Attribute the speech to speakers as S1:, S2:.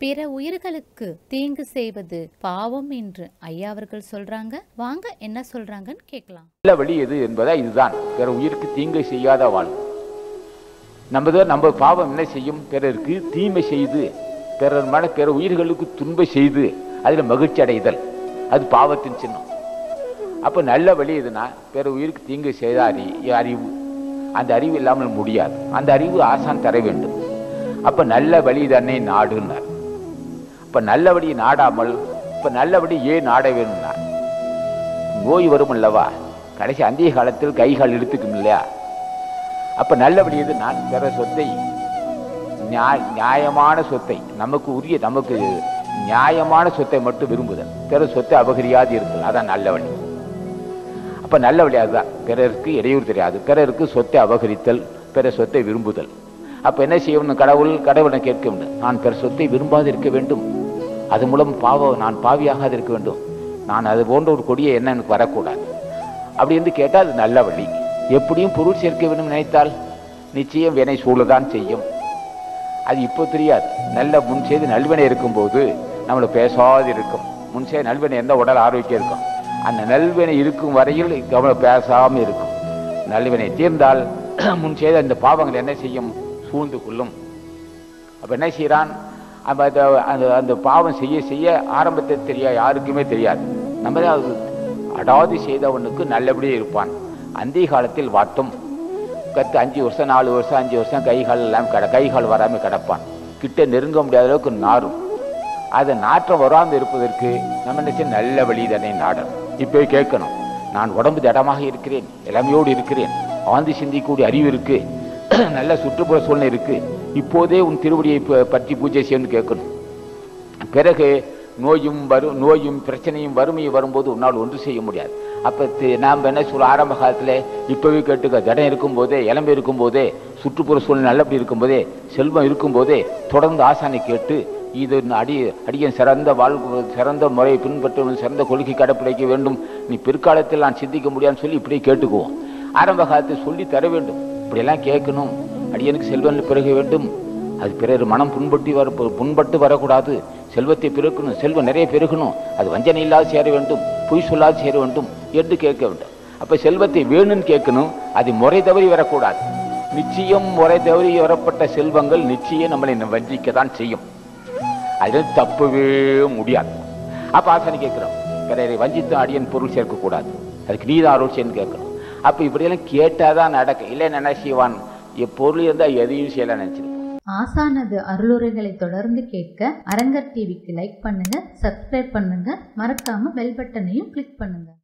S1: பிற உயிர்களுக்கு தீங்கு செய்வது பாவம் என்று ஐயா அவர்கள் சொல்றாங்க வாங்க என்ன சொல்றாங்கன்னு கேட்கலாம்
S2: நல்ல வழி எது என்பதா இதுதான் பிற உயிருக்கு தீங்கு செய்யாத வாழ்வு நமது நம்ம பாவம் என்ன செய்யும் பிறருக்கு தீமை செய்து பிறர் மன பிற உயிர்களுக்கு துன்பை செய்து அதில் மகிழ்ச்சி அடைதல் அது பாவத்தின் சின்னம் அப்போ நல்ல வழி எதுனா பிற உயிருக்கு தீங்கு செய்த அறி அறிவு அந்த அறிவு இல்லாமல் முடியாது அந்த அறிவு ஆசான் தர வேண்டும் அப்போ நல்ல வழி தன்னை நாடுன்னார் இப்போ நல்ல வழி நாடாமல் இப்போ நல்ல வழி ஏன் நாட வேணும்னா நோய் வரும் அல்லவா கடைசி அந்திய காலத்தில் கைகால் இழுத்துக்கும் இல்லையா அப்ப நல்லபடி எது நான் பெற சொத்தை நியா- நியாயமான சொத்தை நமக்கு உரிய நமக்கு நியாயமான சொத்தை மட்டும் விரும்புதல் பிற சொத்தை அபகரியாது இருத்தல் அதான் நல்ல வழி அப்ப நல்ல வழி அதுதான் பிறருக்கு இடையூறு தெரியாது பிறருக்கு சொத்தை அபகரித்தல் பிற சொத்தை விரும்புதல் அப்ப என்ன செய்யணும் கடவுள் கடவுளை கேட்க வேண்டும் நான் பிற சொத்தை விரும்பாது இருக்க வேண்டும் அது மூலம் பாவ நான் பாவியாகாது இருக்க வேண்டும் நான் அது போன்ற ஒரு கொடிய எண்ணம் எனக்கு வரக்கூடாது அப்படி என்று கேட்டால் அது நல்ல வழி எப்படியும் பொருள் சேர்க்க வேண்டும் நினைத்தால் நிச்சயம் வினை சூழதான் செய்யும் அது இப்போ தெரியாது நல்ல முன் செய்து நல்வினை இருக்கும்போது நம்மளை பேசாது இருக்கும் முன் செய்த நல்வினை எந்த உடல் ஆரோக்கியம் இருக்கும் அந்த நல்வினை இருக்கும் வரையில் கவனம் பேசாமல் இருக்கும் நல்வினை தீர்ந்தால் முன் செய்த அந்த பாவங்கள் என்ன செய்யும் சூழ்ந்து கொள்ளும் அப்ப என்ன செய்யறான் அப்ப அந்த அந்த அந்த பாவம் செய்ய செய்ய ஆரம்பத்தில் தெரியாது யாருக்குமே தெரியாது நம்ம தான் அது அடாது செய்தவனுக்கு நல்லபடியே இருப்பான் அந்திய காலத்தில் வாட்டும் கத்து அஞ்சு வருஷம் நாலு வருஷம் அஞ்சு வருஷம் கை கால் எல்லாம் கட கை கால் வராமல் கிடப்பான் கிட்ட நெருங்க முடியாத அளவுக்கு நாரும் அது நாற்றம் வராமல் இருப்பதற்கு நம்ம என்ன செய்ய நல்ல வழி தானே நாடணும் இப்போ கேட்கணும் நான் உடம்பு திடமாக இருக்கிறேன் இளமையோடு இருக்கிறேன் ஆழ்ந்து சிந்திக்கக்கூடிய அறிவு இருக்கு நல்ல சுற்றுப்புற சூழ்நிலை இருக்கு இப்போதே உன் திருவடியை ப- பற்றி பூஜை செய்யணும்னு கேட்கணும் பிறகு நோயும் வரும் நோயும் பிரச்சனையும் வறுமையும் வரும்போது உன்னால் ஒன்று செய்ய முடியாது அப்போ நாம் என்ன சொல்ல ஆரம்ப காலத்தில் இப்போவே கேட்டுக்க ஜடம் இருக்கும்போதே இளம்பு இருக்கும்போதே சுற்றுப்புற சூழ்நிலை நல்லபடி இருக்கும்போதே செல்வம் இருக்கும்போதே தொடர்ந்து ஆசானை கேட்டு இது அடி அடியன் சிறந்த வாழ்வு சிறந்த முறையை பின்பற்ற சிறந்த கொள்கை கடைப்பிடிக்க வேண்டும் நீ பிற்காலத்தில் நான் சிந்திக்க முடியாதுன்னு சொல்லி இப்படியே கேட்டுக்குவோம் ஆரம்ப காலத்தில் சொல்லி தர வேண்டும் இப்படியெல்லாம் கேட்கணும் அடியனுக்கு செல்வன் பிறக வேண்டும் அது பிறர் மனம் புண்பட்டு வர புண்பட்டு வரக்கூடாது செல்வத்தை பெருக்கணும் செல்வம் நிறைய பெருகணும் அது வஞ்சனை இல்லாது சேர வேண்டும் பொய் சொல்லாது சேர வேண்டும் என்று கேட்க வேண்டும் அப்ப செல்வத்தை வேணும்னு கேட்கணும் அது முறை தவறி வரக்கூடாது நிச்சயம் முறை தவறி வரப்பட்ட செல்வங்கள் நிச்சயம் நம்மளை வஞ்சிக்க தான் செய்யும் அதில் தப்பவே முடியாது அப்ப ஆசானி கேட்கிறோம் பிறரை வஞ்சித்து அடியன் பொருள் சேர்க்கக்கூடாது அதுக்கு நீதான் அருள் செய்யணும் கேட்கணும் அப்ப இப்படியெல்லாம் கேட்டாதான் நடக்கும் இல்லை என்ன செய்வான் எப்பொருள் இருந்தால் எதையும் செய்யலாம் நினைச்சிருப்பான்
S1: ஆசானது அருளுரைகளை தொடர்ந்து கேட்க அரங்கர் டிவிக்கு லைக் பண்ணுங்க சப்ஸ்கிரைப் பண்ணுங்க மறக்காம பெல் பட்டனையும் கிளிக் பண்ணுங்க